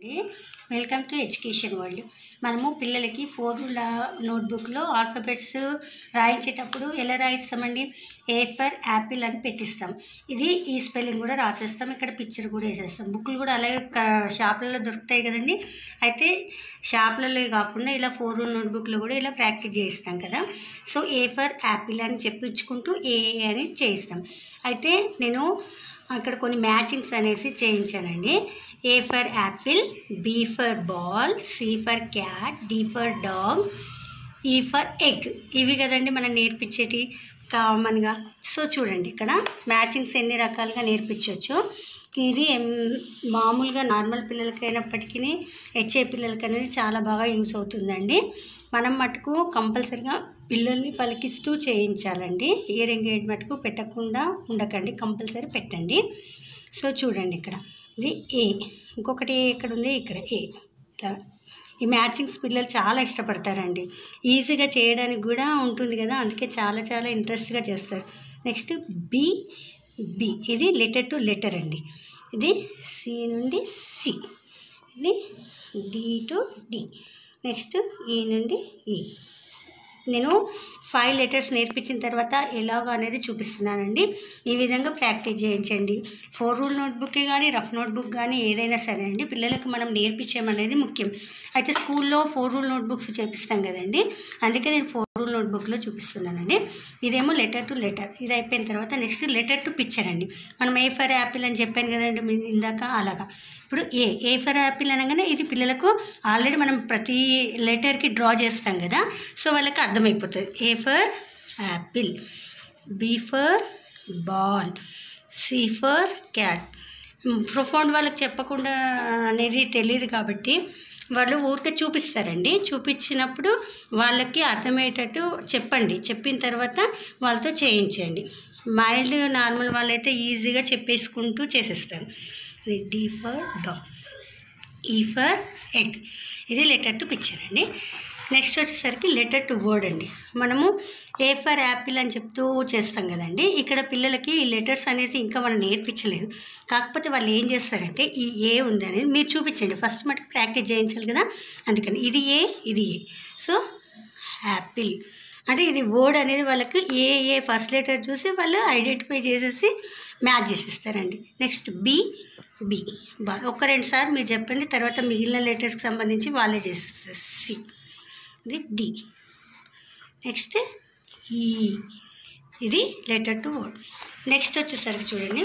welcome to education world మనము పిల్లలకి four నోట్బుక్లో alphabets రాయించేటప్పుడు ఎలా రాయిస్తామండి ఏ ఫర్ యాపిల్ అని పెట్టిస్తాం ఇది ఈ స్పెల్లింగ్ కూడా రాసేస్తాం ఇక్కడ పిక్చర్ కూడా వేసేస్తాం బుక్లు కూడా అలాగే క- షాపులలో దొరుకుతాయి కదండి అయితే షాపులలో కాకుండా ఇలా ఫోర్ నోట్బుక్లో కూడా ఇలా ప్రాక్టీస్ చేయిస్తాం కదా సో ఏ ఫర్ యాపిల్ అని చెప్పించుకుంటూ ఏ అని చేయిస్తాం అయితే నేను అక్కడ కొన్ని మ్యాచింగ్స్ అనేసి చేయించానండి A for apple B for ball C for cat D for dog E for egg ఇవి కదండి మనం నేర్పించేటి కామన్గా సో చూడండి ఇక్కడ మ్యాచింగ్స్ ఎన్ని రకాలుగా నేర్పించవచ్చు ఇది ఎం- మామూలుగా నార్మల్ పిల్లలకి అయినప్పటికీ హెచ్ఏ పిల్లలకి అనేది చాలా బాగా యూస్ అవుతుందండి మనం మటుకు కంపల్సరిగా పిల్లల్ని పలికిస్తూ చేయించాలండి ఇయరింగ్ ఎయిడ్ మటుకు పెట్టకుండా ఉండకండి కంపల్సరీ పెట్టండి సో చూడండి ఇక్కడ ఇది ఏ ఇంకొకటి ఏ ఎక్కడ ఉంది ఇక్కడ ఏ ఇలా ఈ మ్యాచింగ్స్ పిల్లలు చాలా ఇష్టపడతారండి ఈజీగా చేయడానికి కూడా ఉంటుంది కదా అందుకే చాలా చాలా ఇంట్రెస్ట్గా చేస్తారు నెక్స్ట్ బి బి ఇది లెటర్ టు లెటర్ అండి ఇది సి నుండి సి ఇది డి టు డి నెక్స్ట్ ఈ నుండి ఈ నేను ఫైవ్ లెటర్స్ నేర్పించిన తర్వాత ఎలాగో అనేది చూపిస్తున్నానండి ఈ విధంగా ప్రాక్టీస్ చేయించండి ఫోర్ రూల్ నోట్బుక్ కానీ రఫ్ నోట్బుక్ కానీ ఏదైనా సరే అండి పిల్లలకు మనం నేర్పించామనేది ముఖ్యం అయితే స్కూల్లో ఫోర్ రూల్ నోట్బుక్స్ చేపిస్తాం కదండి అందుకే నేను ఫోర్ రూల్ నోట్బుక్లో చూపిస్తున్నానండి ఇదేమో లెటర్ టు లెటర్ ఇది అయిపోయిన తర్వాత నెక్స్ట్ లెటర్ టు పిక్చర్ అండి మనం ఏ ఫర్ యాపిల్ అని చెప్పాను కదండి మీ ఇందాక అలాగా ఇప్పుడు ఏ ఏ ఫర్ యాపిల్ అనగానే ఇది పిల్లలకు ఆల్రెడీ మనం ప్రతి లెటర్కి డ్రా చేస్తాం కదా సో వాళ్ళకి అర్థమైపోతుంది A for apple B for ball C for cat profound వాళ్ళకి చెప్పకుండా అనేది తెలియదు కాబట్టి వాళ్ళు ఊరికే చూపిస్తారండి చూపించినప్పుడు వాళ్ళకి అర్థమయ్యేటట్టు చెప్పండి చెప్పిన తర్వాత వాళ్ళతో చేయించండి మైల్డ్ నార్మల్ వాళ్ళైతే ఈజీగా చెప్పేసుకుంటూ చేసేస్తారు ఇది D for dog E for egg ఇది లెటర్ టు పిక్చర్ అండి నెక్స్ట్ వచ్చేసరికి లెటర్ టు వర్డ్ అండి మనము ఏ ఫర్ యాపిల్ అని చెప్తూ చేస్తాం కదండి ఇక్కడ పిల్లలకి ఈ లెటర్స్ అనేసి ఇంకా మనం నేర్పించలేదు కాకపోతే వాళ్ళు ఏం చేస్తారంటే ఈ ఏ ఉందని మీరు చూపించండి ఫస్ట్ మటుకు ప్రాక్టీస్ చేయించాలి కదా అందుకని ఇది ఏ ఇది ఏ సో యాపిల్ అంటే ఇది వర్డ్ అనేది వాళ్ళకి ఏ ఏ ఫస్ట్ లెటర్ చూసి వాళ్ళు ఐడెంటిఫై చేసేసి మ్యాచ్ చేసేస్తారండి నెక్స్ట్ బి బి బా ఒక రెండు సార్లు మీరు చెప్పండి తర్వాత మిగిలిన లెటర్స్కి సంబంధించి వాళ్ళే చేసేస్తారు సి ఇది డి నెక్స్ట్ ఈ ఇది లెటర్ టు వర్డ్ నెక్స్ట్ వచ్చేసరికి చూడండి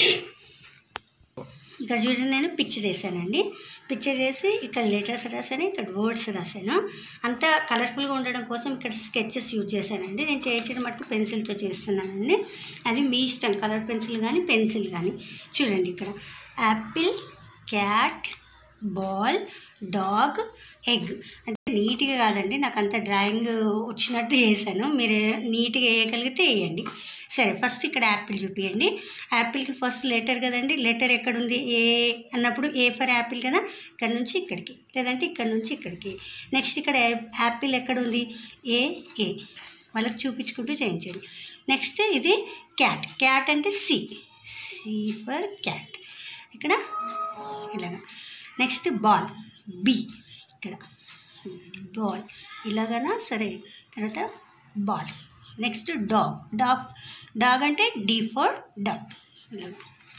ఇక్కడ చూడండి నేను పిక్చర్ వేసానండి పిక్చర్ వేసి ఇక్కడ లెటర్స్ రాశాను ఇక్కడ వర్డ్స్ రాశాను అంతా కలర్ఫుల్గా ఉండడం కోసం ఇక్కడ స్కెచెస్ యూజ్ చేశానండి నేను చేయించడం మటుకు పెన్సిల్తో చేస్తున్నానండి అది మీ ఇష్టం కలర్ పెన్సిల్ కానీ పెన్సిల్ కానీ చూడండి ఇక్కడ apple cat ball dog egg అంటే నీట్గా కాదండి నాకు అంత డ్రాయింగ్ వచ్చినట్టు వేసాను మీరు నీట్గా వేయగలిగితే వేయండి సరే ఫస్ట్ ఇక్కడ యాపిల్ చూపించండి యాపిల్కి ఫస్ట్ లెటర్ కదండి లెటర్ ఎక్కడుంది ఏ అన్నప్పుడు ఏ ఫర్ యాపిల్ కదా ఇక్కడ నుంచి ఇక్కడికి లేదంటే ఇక్కడ నుంచి ఇక్కడికి నెక్స్ట్ ఇక్కడ యాపిల్ ఎక్కడుంది ఏ ఏ వాళ్ళకి చూపించుకుంటూ చేయించండి నెక్స్ట్ ఇది క్యాట్ క్యాట్ అంటే సి సి ఫర్ క్యాట్ ఇక్కడ ఇలాగా నెక్స్ట్ బాల్ బి ఇక్కడ బాల్ ఇలాగనా సరే తర్వాత ball next dog dog dog అంటే డి ఫర్ డాగ్ ఇలాగ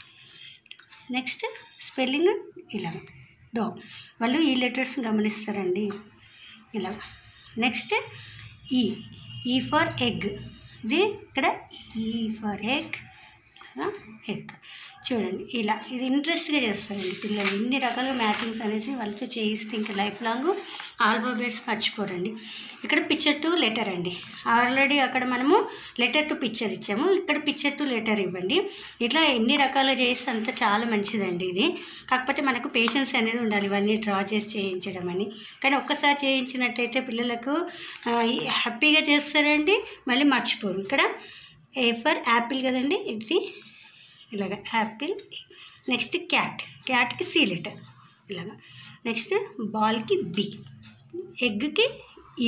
నెక్స్ట్ స్పెల్లింగ్ ఇలాగ డాగ్ వాళ్ళు ఈ లెటర్స్ గమనిస్తారండి ఇలాగ నెక్స్ట్ ఈ ఈ ఫర్ ఎగ్ ఇది ఇక్కడ ఈ ఫర్ ఎగ్ ఎగ్ చూడండి ఇలా ఇది ఇంట్రెస్ట్గా చేస్తారండి పిల్లలు ఇన్ని రకాలుగా మ్యాచింగ్స్ అనేసి వాళ్ళతో చేయిస్తే ఇంకా లైఫ్ లాంగ్ ఆల్ఫాబెట్స్ మర్చిపోరండి ఇక్కడ పిక్చర్ టు లెటర్ అండి ఆల్రెడీ అక్కడ మనము లెటర్ టు పిక్చర్ ఇచ్చాము ఇక్కడ పిక్చర్ టు లెటర్ ఇవ్వండి ఇట్లా ఎన్ని రకాలుగా చేస్తే అంత చాలా మంచిదండి ఇది కాకపోతే మనకు పేషెన్స్ అనేది ఉండాలి ఇవన్నీ డ్రా చేసి చేయించడం అని కానీ ఒక్కసారి చేయించినట్టయితే పిల్లలకు ఆ, హ్యాపీగా చేస్తారండి మళ్ళీ మర్చిపోరు ఇక్కడ ఏ ఫర్ యాపిల్ కదండి ఇది ఇలాగ యాపిల్ నెక్స్ట్ క్యాట్ క్యాట్కి సి లెటర్ ఇలాగ నెక్స్ట్ బాల్కి బి ఎగ్కి ఈ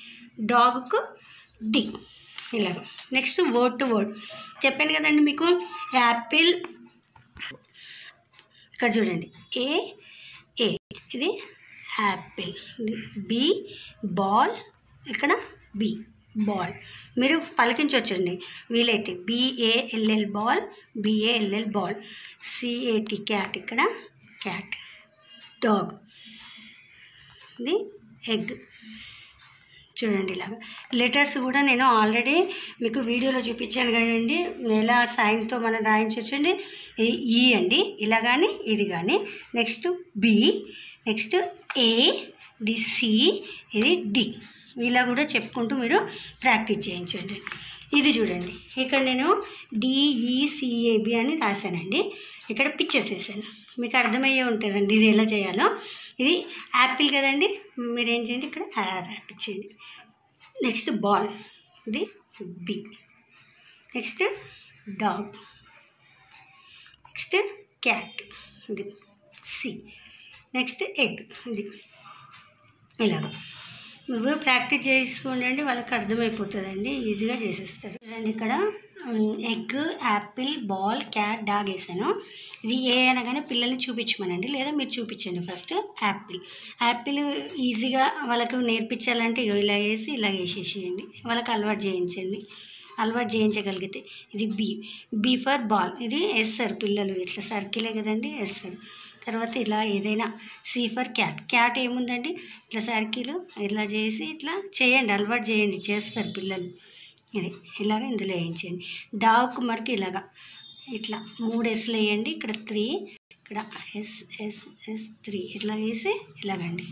డాగ్కు డి ఇలాగ నెక్స్ట్ వర్డ్ టు వర్డ్ చెప్పాను కదండి మీకు యాపిల్ ఇక్కడ చూడండి ఏ ఏ ఇది యాపిల్ బి బాల్ ఇక్కడ బి బాల్ మీరు పలికించవచ్చండి వీలైతే B A L L ball B A L L ball C A T cat ఇక్కడ క్యాట్ డాగ్ ఇది ఎగ్ చూడండి ఇలాగా లెటర్స్ కూడా నేను ఆల్రెడీ మీకు వీడియోలో చూపించాను కదండి ఎలా సైన్తో మనం రాయించవచ్చండి ఇది ఈ అండి ఇలా కానీ ఇది కానీ నెక్స్ట్ బి నెక్స్ట్ ఏ ఇది సి ఇది డి ఇలా కూడా చెప్పుకుంటూ మీరు ప్రాక్టీస్ చేయించండి ఇది చూడండి ఇక్కడ నేను డిఈసిఏబి అని రాశానండి ఇక్కడ పిక్చర్స్ వేసాను మీకు అర్థమయ్యే ఉంటుందండి ఇది ఎలా చేయాలో ఇది యాపిల్ కదండి మీరు ఏం చేయండి ఇక్కడ యాపిల్ చేయండి నెక్స్ట్ బాల్ ఇది B next dog next cat ఇది సి నెక్స్ట్ ఎగ్ ఇది ఇలాగ మీరు ప్రాక్టీస్ చేసుకోండి వాళ్ళకి అర్థమైపోతుందండి ఈజీగా చేసేస్తారు చూడండి ఇక్కడ egg apple ball cat dog వేసాను ఇది ఏ అనగానే పిల్లల్ని చూపించమనండి లేదా మీరు చూపించండి ఫస్ట్ యాపిల్ యాపిల్ ఈజీగా వాళ్ళకు నేర్పించాలంటే ఇగో ఇలా వేసి ఇలా వేసేసేయండి వాళ్ళకి అలవాటు చేయించండి అలవాటు చేయించగలిగితే ఇది బి బి ఫర్ బాల్ ఇది వేస్తారు పిల్లలు ఇట్లా సర్కిలే కదండి వేస్తారు తర్వాత ఇలా ఏదైనా సి ఫర్ క్యాట్ క్యాట్ ఏముందండి ఇట్లా సర్కిల్ ఇట్లా చేసి ఇట్లా చేయండి అలవాటు చేయండి చేస్తారు పిల్లలు ఇది ఇలాగ ఇందులో వేయించండి డాగ్ మరికి ఇలాగా ఇట్లా మూడు ఎస్లు వేయండి ఇక్కడ త్రీ ఇక్కడ ఎస్ ఎస్ ఎస్ త్రీ ఇట్లా వేసి ఇలాగండి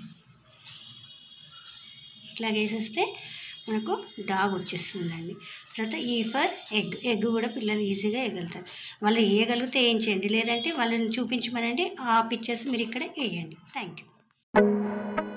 ఇట్లా వేసేస్తే మనకు డాగ్ వచ్చేస్తుందండి తర్వాత ఈ ఫర్ ఎగ్ ఎగ్ కూడా పిల్లలు ఈజీగా వేయగలుగుతారు వాళ్ళు వేయగలిగితే వేయించండి లేదంటే వాళ్ళని చూపించమనండి ఆ పిక్చర్స్ మీరు ఇక్కడ వేయండి థ్యాంక్ యూ